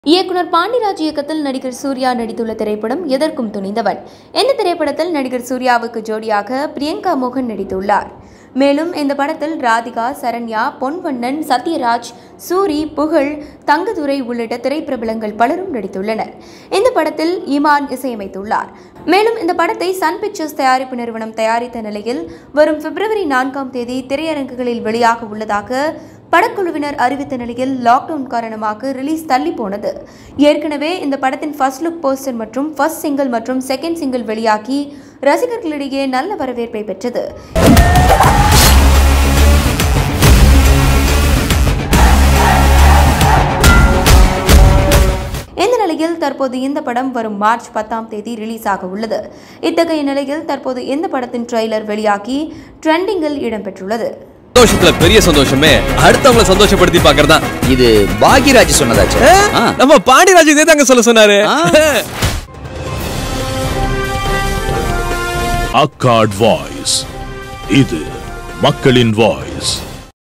இயக்குனர் பாண்டிராஜ் இயக்கத்தில் நடிகர் சூர்யா நடித்துள்ள திரைப்படம் எதற்கும் துணிந்தவன் இந்த திரைப்படத்தில் நடிகர் சூர்யாவுக்கு ஜோடியாக பிரியங்கா மோகன் நடித்துள்ளார் மேலும் இந்த படத்தில் ராதிகா சரண்யா பொன்வண்ணன் சத்யராஜ் சூரி புகழ் தங்கதுரை உள்ளிட்ட திரைப்பிரபலங்கள் பலரும் நடித்துள்ளனர் இந்த படத்தில் இமான் இசையமைத்துள்ளார் மேலும் இந்த படத்தை சன் பிக்சர்ஸ் தயாரிப்பு நிறுவனம் தயாரித்த நிலையில் வரும் பிப்ரவரி நான்காம் தேதி திரையரங்குகளில் வெளியாக உள்ளதாக படக்குழுவினர் அறிவித்த நிலையில் லாக்டவுன் காரணமாக ரிலீஸ் தள்ளி போனது ஏற்கனவே இந்த படத்தின் ஃபர்ஸ்ட் லுக் போஸ்டர் மற்றும் ஃபர்ஸ்ட் சிங்கிள் மற்றும் செகண்ட் சிங்கிள் வெளியாகி ரசிகர்களிடையே நல்ல வரவேற்பை பெற்றது இந்த நிலையில் தற்போது இந்த படம் வரும் மார்ச் பத்தாம் தேதி ரிலீஸ் ஆக உள்ளது இத்தகைய நிலையில் தற்போது இந்த படத்தின் ட்ரெய்லர் வெளியாகி ட்ரெண்டிங்கில் இடம்பெற்றுள்ளது சந்தோஷத்துல பெரிய சந்தோஷமே அடுத்தவங்கள சந்தோஷப்படுத்தி பாக்குறதா இது பாக்யராஜ் சொன்னதாச்சு ஆ. நம்ம பாண்டியராஜ் இதே தாங்க சொல்ல சொன்னாரு ஆ. அக்காட் வாய்ஸ் இது மக்களின் வாய்ஸ்